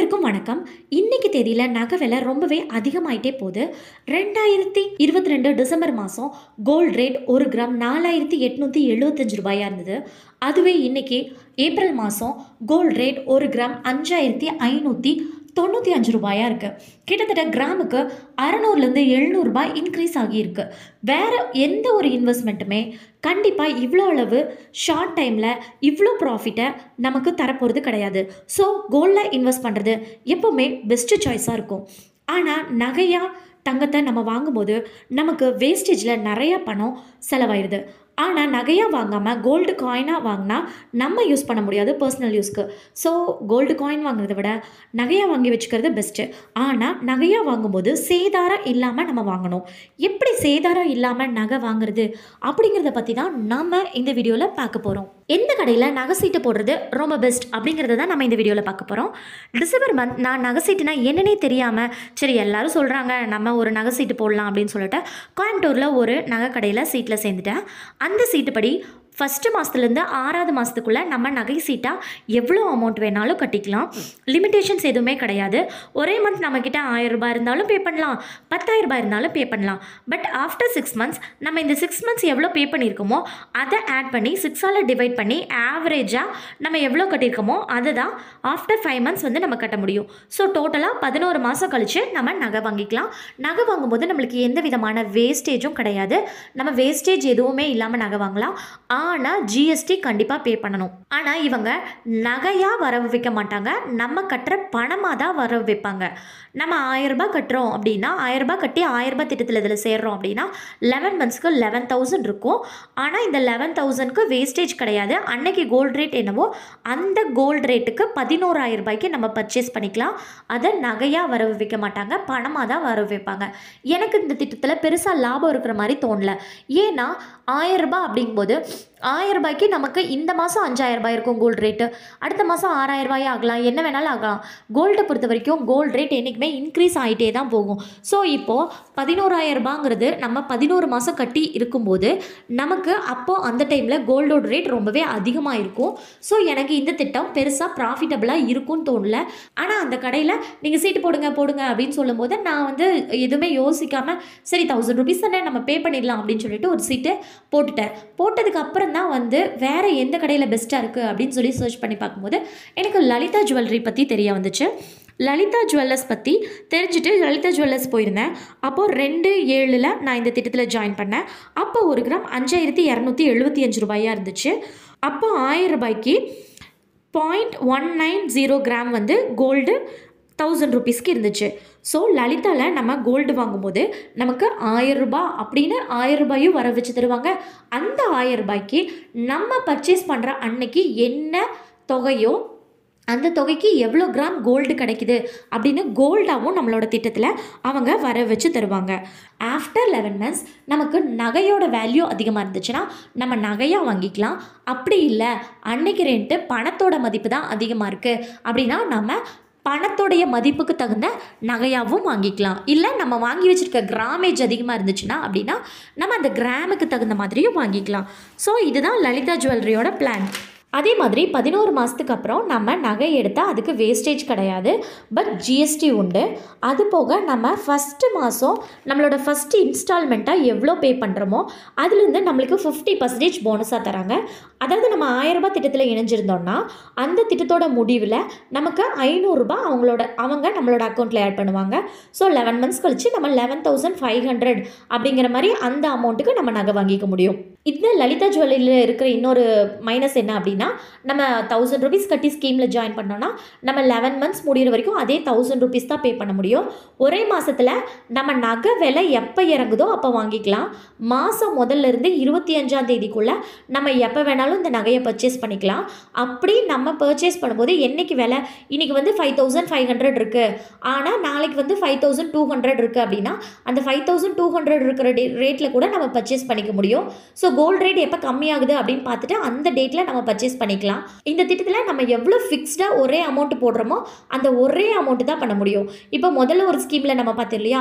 அனைவருக்கும் வணக்கம் இன்னைக்கு தேதியில் நகை விலை ரொம்பவே அதிகமாயிட்டே போகுது ரெண்டாயிரத்தி இருபத்தி ரெண்டு டிசம்பர் மாதம் கோல்ட் ரேட் ஒரு கிராம் நாலாயிரத்தி எட்நூற்றி எழுபத்தஞ்சு ரூபாயாக இருந்தது அதுவே இன்னைக்கு ஏப்ரல் மாதம் கோல்ட் ரேட் ஒரு கிராம் அஞ்சாயிரத்தி ஐநூற்றி தொண்ணூற்றி அஞ்சு ரூபாயாக இருக்குது கிட்டத்தட்ட கிராமுக்கு அறநூறுலேருந்து எழுநூறுபா இன்க்ரீஸ் ஆகியிருக்கு வேறு எந்த ஒரு இன்வெஸ்ட்மெண்ட்டுமே கண்டிப்பாக இவ்வளோ அளவு ஷார்ட் டைமில் இவ்வளோ ப்ராஃபிட்டை நமக்கு தரப்போகிறது கிடையாது ஸோ கோல்டில் இன்வெஸ்ட் பண்ணுறது எப்போவுமே பெஸ்ட்டு சாய்ஸாக இருக்கும் ஆனால் நகையாக தங்கத்தை நம்ம வாங்கும்போது நமக்கு வேஸ்டேஜில் நிறைய பணம் செலவாயிடுது ஆனால் நகையாக வாங்காமல் கோல்டு காயினாக வாங்கினா நம்ம யூஸ் பண்ண முடியாது பர்சனல் யூஸ்க்கு ஸோ கோல்டு காயின் வாங்குறத விட நகையாக வாங்கி வச்சுக்கிறது பெஸ்ட்டு ஆனால் நகையாக வாங்கும்போது சேதாரம் இல்லாமல் நம்ம வாங்கணும் எப்படி சேதாரம் இல்லாமல் நகை வாங்குறது அப்படிங்கிறத பற்றி தான் நம்ம இந்த வீடியோவில் பார்க்க போகிறோம் எந்த கடையில் நகை சீட்டு போடுறது ரொம்ப பெஸ்ட் அப்படிங்கிறத தான் நம்ம இந்த வீடியோவில் பார்க்க போகிறோம் டிசம்பர் மந்த் நான் நகை சீட்டுனா என்னன்னே தெரியாமல் சரி எல்லாரும் சொல்கிறாங்க நம்ம ஒரு நகை சீட்டு போடலாம் அப்படின்னு சொல்லிட்டு கோயம்புத்தூரில் ஒரு நகை கடையில் சீட்டில் சேர்ந்துட்டேன் அந்த சீட்டுப்படி ஃபஸ்ட்டு மாதத்துலேருந்து ஆறாவது மாதத்துக்குள்ளே நம்ம நகை சீட்டாக எவ்வளோ அமௌண்ட் வேணாலும் கட்டிக்கலாம் லிமிட்டேஷன்ஸ் எதுவுமே கிடையாது ஒரே மந்த் நம்மக்கிட்ட ஆயிரம் ரூபாய் இருந்தாலும் பே பண்ணலாம் பத்தாயிரம் ரூபாய் இருந்தாலும் பே பண்ணலாம் பட் ஆஃப்டர் சிக்ஸ் மந்த்ஸ் நம்ம இந்த சிக்ஸ் மந்த்ஸ் எவ்வளோ பே பண்ணியிருக்கோமோ அதை ஆட் பண்ணி சிக்ஸால் டிவைட் பண்ணி ஆவரேஜாக நம்ம எவ்வளோ கட்டியிருக்கோமோ அதை தான் ஆஃப்டர் ஃபைவ் மந்த்ஸ் வந்து நம்ம கட்ட முடியும் ஸோ டோட்டலாக பதினோரு மாதம் கழித்து நம்ம நகை வாங்கிக்கலாம் நகை வாங்கும்போது நம்மளுக்கு எந்த விதமான வேஸ்டேஜும் கிடையாது நம்ம வேஸ்டேஜ் எதுவுமே இல்லாமல் நகை வாங்கலாம் ஆனால் ஜிஎஸ்டி கண்டிப்பாக பே பண்ணணும் ஆனால் இவங்க நகையாக வரவு வைக்க மாட்டாங்க நம்ம கட்டுற பணமாக தான் வரவு வைப்பாங்க நம்ம ஆயிரரூபா கட்டுறோம் அப்படின்னா ஆயிரரூபா கட்டி ஆயிரரூபா திட்டத்தில் இதில் சேர்றோம் அப்படின்னா லெவன் மந்த்ஸ்க்கு லெவன் தௌசண்ட் இருக்கும் ஆனால் இந்த லெவன் தௌசண்ட்க்கு வேஸ்டேஜ் கிடையாது அன்னைக்கு கோல்ட் ரேட் என்னவோ அந்த கோல்ட் ரேட்டுக்கு பதினோராயிரம் ரூபாய்க்கு நம்ம பர்ச்சேஸ் பண்ணிக்கலாம் அதை நகையாக வரவு வைக்க மாட்டாங்க பணமாக தான் வரவு வைப்பாங்க எனக்கு இந்த திட்டத்தில் பெருசாக லாபம் இருக்கிற மாதிரி தோணல ஏன்னா ஆயிரம் ரூபாய் அப்படிங்கும்போது ஆயிரம் ரூபாய்க்கு நமக்கு இந்த மாதம் அஞ்சாயிரம் ரூபாய் இருக்கும் கோல்டு ரேட்டு அடுத்த மாதம் ஆறாயிரம் ரூபாய் ஆகலாம் என்ன வேணாலும் ஆகலாம் கோல்டை பொறுத்த வரைக்கும் கோல்டு ரேட் என்றைக்குமே இன்க்ரீஸ் ஆகிட்டே தான் போகும் ஸோ இப்போது பதினோராயிரம் ரூபாங்கிறது நம்ம பதினோரு மாதம் கட்டி இருக்கும்போது நமக்கு அப்போது அந்த டைமில் கோல்டோட ரேட் ரொம்பவே அதிகமாக இருக்கும் ஸோ எனக்கு இந்த திட்டம் பெருசாக ப்ராஃபிட்டபுளாக இருக்கும்னு தோணல ஆனால் அந்த கடையில் நீங்கள் சீட்டு போடுங்க போடுங்க அப்படின்னு சொல்லும்போது நான் வந்து எதுவுமே யோசிக்காமல் சரி தௌசண்ட் ருபீஸ் தானே நம்ம பே பண்ணிடலாம் அப்படின்னு சொல்லிட்டு ஒரு சீட்டு போட்டுட்டேன் போட்டதுக்கு அப்புறம் தான் வந்து வேறு எந்த கடையில் பெஸ்ட்டாக இருக்குது அப்படின்னு சொல்லி சர்ச் பண்ணி பார்க்கும்போது எனக்கு லலிதா ஜுவல்லரி பற்றி தெரிய வந்துச்சு லலிதா ஜுவல்லர்ஸ் பற்றி தெரிஞ்சுட்டு லலிதா ஜுவல்லர்ஸ் போயிருந்தேன் அப்போது ரெண்டு ஏழில் நான் இந்த திட்டத்தில் ஜாயின் பண்ணேன் அப்போ ஒரு கிராம் அஞ்சாயிரத்தி இரநூத்தி எழுபத்தி அஞ்சு ரூபாயாக இருந்துச்சு அப்போ ஆயிரம் ரூபாய்க்கு point one nine zero gram வந்து கோல்டு தௌசண்ட் ருபீஸ்க்கு இருந்துச்சு ஸோ லலிதாவில் நம்ம கோல்டு வாங்கும்போது நமக்கு ஆயிரம் ரூபாய் அப்படின்னு ஆயிரம் ரூபாயும் வர வச்சு தருவாங்க அந்த ஆயிரம் ரூபாய்க்கு நம்ம பர்ச்சேஸ் பண்ணுற அன்னைக்கு என்ன தொகையோ அந்த தொகைக்கு எவ்வளோ கிராம் கோல்டு கிடைக்குது அப்படின்னு கோல்டாகவும் நம்மளோட திட்டத்தில் அவங்க வர வச்சு தருவாங்க ஆஃப்டர் லெவன் மந்த்ஸ் நமக்கு நகையோட வேல்யூ அதிகமாக இருந்துச்சுன்னா நம்ம நகையாக வாங்கிக்கலாம் அப்படி இல்லை அன்னைக்கு ரெண்ட்டு பணத்தோட மதிப்பு தான் அதிகமாக இருக்குது அப்படின்னா நம்ம பணத்தோடைய மதிப்புக்கு தகுந்த நகையாகவும் வாங்கிக்கலாம் இல்லை நம்ம வாங்கி வச்சுருக்க கிராமேஜ் அதிகமாக இருந்துச்சுன்னா அப்படின்னா நம்ம அந்த கிராமுக்கு தகுந்த மாதிரியும் வாங்கிக்கலாம் ஸோ இதுதான் லலிதா ஜுவல்லரியோட பிளான் அதே மாதிரி பதினோரு மாதத்துக்கு அப்புறம் நம்ம நகை எடுத்தால் அதுக்கு வேஸ்டேஜ் கிடையாது பட் ஜிஎஸ்டி உண்டு அது போக நம்ம ஃபஸ்ட்டு மாதம் நம்மளோட ஃபஸ்ட்டு இன்ஸ்டால்மெண்ட்டாக எவ்வளோ பே பண்ணுறோமோ அதுலேருந்து நம்மளுக்கு ஃபிஃப்டி பர்சன்டேஜ் போனஸாக தராங்க அதாவது நம்ம ஆயிரரூபா திட்டத்தில் இணைஞ்சிருந்தோம்னா அந்த திட்டத்தோட முடிவில் நமக்கு ஐநூறுரூபா அவங்களோட அவங்க நம்மளோட அக்கௌண்ட்டில் ஆட் பண்ணுவாங்க ஸோ லெவன் மந்த்ஸ் கழிச்சு நம்ம லெவன் தௌசண்ட் ஃபைவ் ஹண்ட்ரட் அப்படிங்கிற மாதிரி அந்த அமௌண்ட்டுக்கு நம்ம நகை வாங்கிக்க முடியும் இந்த லலிதா ஜுவல்லரியில் இருக்கிற இன்னொரு மைனஸ் என்ன அப்படின்னா நம்ம தௌசண்ட் ருபீஸ் கட்டி ஸ்கீமில் ஜாயின் பண்ணோன்னா நம்ம லெவன் மந்த்ஸ் முடிகிற வரைக்கும் அதே தௌசண்ட் ருபீஸ் தான் பே பண்ண முடியும் ஒரே மாதத்தில் நம்ம நகை விலை எப்போ இறங்குதோ அப்போ வாங்கிக்கலாம் மாதம் முதல்ல இருந்து இருபத்தி அஞ்சாம் தேதிக்குள்ளே நம்ம எப்போ வேணாலும் இந்த நகையை பர்ச்சேஸ் பண்ணிக்கலாம் அப்படி நம்ம பர்ச்சேஸ் பண்ணும்போது என்னைக்கு விலை இன்றைக்கி வந்து ஃபைவ் தௌசண்ட் ஃபைவ் ஹண்ட்ரட் இருக்குது ஆனால் நாளைக்கு வந்து ஃபைவ் தௌசண்ட் டூ ஹண்ட்ரட் இருக்குது அப்படின்னா அந்த ஃபைவ் தௌசண்ட் டூ ஹண்ட்ரட் இருக்கிற டே ரேட்டில் கூட நம்ம பர்ச்சேஸ் பண்ணிக்க முடியும் ஸோ கோல்டு ரேட் எப்போ கம்மியாகுது அப்படின்னு பார்த்துட்டு அந்த டேட்டில் நம்ம பர்ச்சேஸ் பண்ணிக்கலாம் இந்த திட்டத்தில் நம்ம எவ்வளோ ஃபிக்ஸ்டாக ஒரே அமௌண்ட் போடுறோமோ அந்த ஒரே அமௌண்ட்டு தான் பண்ண முடியும் இப்போ முதல்ல ஒரு ஸ்கீமில் நம்ம பார்த்தோம் இல்லையா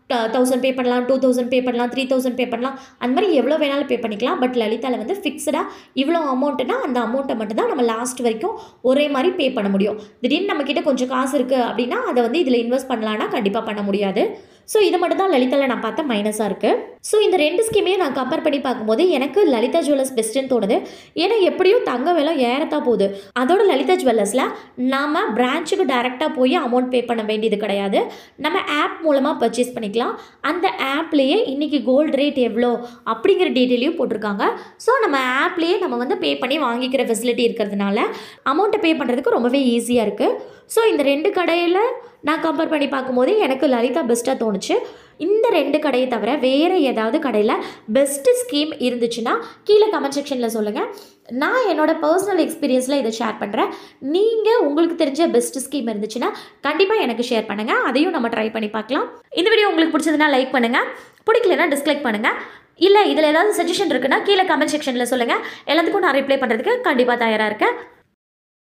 தௌசண்ட் பே பண்ணலாம் டூ தௌசண்ட் பே பண்ணலாம் த்ரீ தௌசண்ட் பே பண்ணலாம் அந்த மாதிரி எவ்வளோ வேணாலும் பே பண்ணிக்கலாம் பட் லலிதாவில் வந்து ஃபிக்ஸடாக இவ்வளோ அமௌண்ட்டுனா அந்த அமௌண்ட்டை மட்டும் தான் நம்ம லாஸ்ட் வரைக்கும் ஒரே மாதிரி பே பண்ண முடியும் திடீர்னு நம்மக்கிட்ட கொஞ்சம் காசு இருக்குது அப்படின்னா அதை வந்து இதில் இன்வெஸ்ட் பண்ணலான்னா கண்டிப்பாக பண்ண முடியாது ஸோ இது மட்டும் தான் லலிதாவில் நான் பார்த்த மைனஸாக இருக்குது ஸோ இந்த ரெண்டு ஸ்கீமையும் நான் கம்பேர் பண்ணி பார்க்கும்போது எனக்கு லலிதா ஜுவல்லர்ஸ் பெஸ்ட்டுன்னு தோணுது ஏன்னா எப்படியும் தங்க விலை ஏறத்தான் போகுது அதோட லலிதா ஜுவல்லர்ஸில் நாம் பிரான்ச்சுக்கு டைரெக்டாக போய் அமௌண்ட் பே பண்ண வேண்டியது கிடையாது நம்ம ஆப் மூலமாக பர்ச்சேஸ் பண்ணிக்கலாம் அந்த ஆப்லேயே இன்றைக்கி கோல்டு ரேட் எவ்வளோ அப்படிங்கிற டீட்டெயிலையும் போட்டிருக்காங்க ஸோ நம்ம ஆப்லேயே நம்ம வந்து பே பண்ணி வாங்கிக்கிற ஃபெசிலிட்டி இருக்கிறதுனால அமௌண்ட்டை பே பண்ணுறதுக்கு ரொம்பவே ஈஸியாக இருக்குது ஸோ இந்த ரெண்டு கடையில் நான் கம்பேர் பண்ணி பார்க்கும்போது எனக்கு லலிதா பெஸ்ட்டாக தோணுச்சு இந்த ரெண்டு கடையை தவிர வேறு ஏதாவது கடையில் பெஸ்ட்டு ஸ்கீம் இருந்துச்சுன்னா கீழே கமெண்ட் செக்ஷனில் சொல்லுங்கள் நான் என்னோட பர்சனல் எக்ஸ்பீரியன்ஸில் இதை ஷேர் பண்ணுறேன் நீங்கள் உங்களுக்கு தெரிஞ்ச பெஸ்ட் ஸ்கீம் இருந்துச்சுன்னா கண்டிப்பாக எனக்கு ஷேர் பண்ணுங்கள் அதையும் நம்ம ட்ரை பண்ணி பார்க்கலாம் இந்த வீடியோ உங்களுக்கு பிடிச்சதுன்னா லைக் பண்ணுங்கள் பிடிக்கலனா டிஸ்லைக் பண்ணுங்கள் இல்லை இதில் ஏதாவது சஜஷன் இருக்குன்னா கீழே கமெண்ட் செக்ஷனில் சொல்லுங்கள் எல்லாத்துக்கும் நான் ரிப்ளை பண்ணுறதுக்கு கண்டிப்பாக தயாராக இருக்கேன்